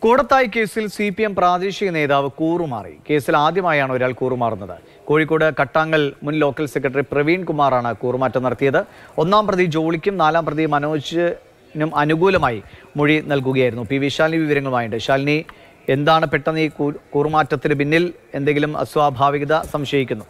കൂടത്തായി കേസിൽ C P M പ്രാദേശിക നേതാവ് കൂറുമാറി കേസിൽ ആദ്യമായാണ് ഒരാൾ കൂറുമാറുന്നത് കോഴിക്കോട് കട്ടാങ്ങൽ മുൻ ലോക്കൽ സെക്രട്ടറി പ്രവീൺ കുമാറാണ് കൂറുമാറ്റം നടത്തിയത് ഒന്നാം പ്രതി ജോളിക്കും നാലാം പ്രതി മനോജിനും അനുകൂലമായി മൊഴി നൽകുകയായിരുന്നു പി വി ശാലിനി വിവരങ്ങളുമായുണ്ട് ശാലിനി എന്താണ് പെട്ടെന്ന് ഈ കൂ- കൂറുമാറ്റത്തിന് പിന്നിൽ എന്തെങ്കിലും അസ്വാഭാവികത സംശയിക്കുന്നു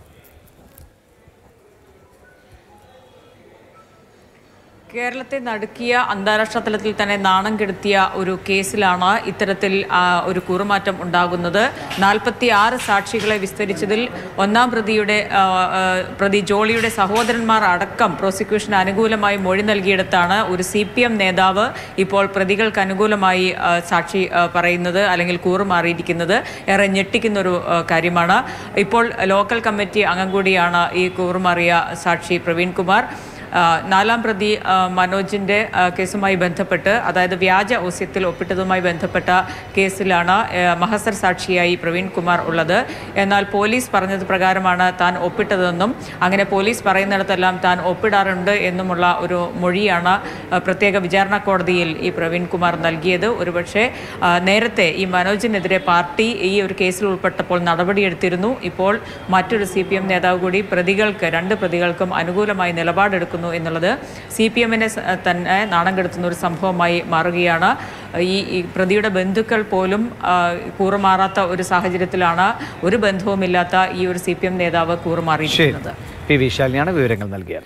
കേരളത്തെ നടുക്കിയ അന്താരാഷ്ട്ര തലത്തിൽ തന്നെ നാണം കെടുത്തിയ ഒരു കേസിലാണ് ഇത്തരത്തിൽ ആ, ഒരു കൂറുമാറ്റം ഉണ്ടാകുന്നത് നാൽപ്പത്തി ആറ് സാക്ഷികളെ വിസ്തരിച്ചതിൽ ഒന്നാം പ്രതിയുടെ ആ, ആ, പ്രതി ജോളിയുടെ സഹോദരന്മാർ അടക്കം പ്രോസിക്യൂഷന് അനുകൂലമായി മൊഴി നൽകിയിടത്താണ് ഒരു സി പി എം നേതാവ് ഇപ്പോൾ പ്രതികൾക്ക് അനുകൂലമായി ആ, സാക്ഷി ആ, പറയുന്നത് അല്ലെങ്കിൽ കൂറുമാറിയിരിക്കുന്നത് ഏറെ ഞെട്ടിക്കുന്ന ഒരു ആ, കാര്യമാണ് ഇപ്പോൾ ലോക്കൽ കമ്മിറ്റി അംഗം കൂടിയാണ് ഈ കൂറുമാറിയ സാക്ഷി പ്രവീൺ കുമാർ ആ, നാലാം പ്രതി ആ, മനോജിന്റെ ആ, കേസുമായി ബന്ധപ്പെട്ട് അതായത് വ്യാജ ഓസ്യത്തിൽ ഒപ്പിട്ടതുമായി ബന്ധപ്പെട്ട കേസിലാണ് ആ, മഹസർ സാക്ഷിയായി പ്രവീൺ കുമാർ ഉള്ളത് എന്നാൽ പോലീസ് പറഞ്ഞത് പ്രകാരമാണ് താൻ ഒപ്പിട്ടതെന്നും അങ്ങനെ പോലീസ് പറയുന്നിടത്തെല്ലാം താൻ ഒപ്പിടാറുണ്ട് എന്നുമുള്ള ഒരു മൊഴിയാണ് ആ, പ്രത്യേക വിചാരണ കോടതിയിൽ ഈ പ്രവീൺ കുമാർ നൽകിയത് ഒരുപക്ഷെ ആ, നേരത്തെ ഈ മനോജിനെതിരെ പാർട്ടി ഈ ഒരു കേസിൽ ഉൾപ്പെട്ടപ്പോൾ നടപടിയെടുത്തിരുന്നു ഇപ്പോൾ മറ്റൊരു സി പി എം നേതാവ് കൂടി പ്രതികൾക്ക് രണ്ട് പ്രതികൾക്കും അനുകൂലമായി നിലപാടെടുക്കുന്നു എന്നുള്ളത് സി പി എമ്മിനെ തന്നെ നാണം കെടുത്തുന്ന ഒരു സംഭവമായി മാറുകയാണ് ഈ ഈ പ്രതിയുടെ ബന്ധുക്കൾ പോലും ആ, കൂറുമാറാത്ത ഒരു സാഹചര്യത്തിലാണ് ഒരു ബന്ധവുമില്ലാത്ത ഈ ഒരു സി പി എം നേതാവ് ശരി കൂറുമാറിയിരിക്കുന്നത് പി വി ശാലിനിയാണ് വിവരങ്ങൾ നൽകിയത്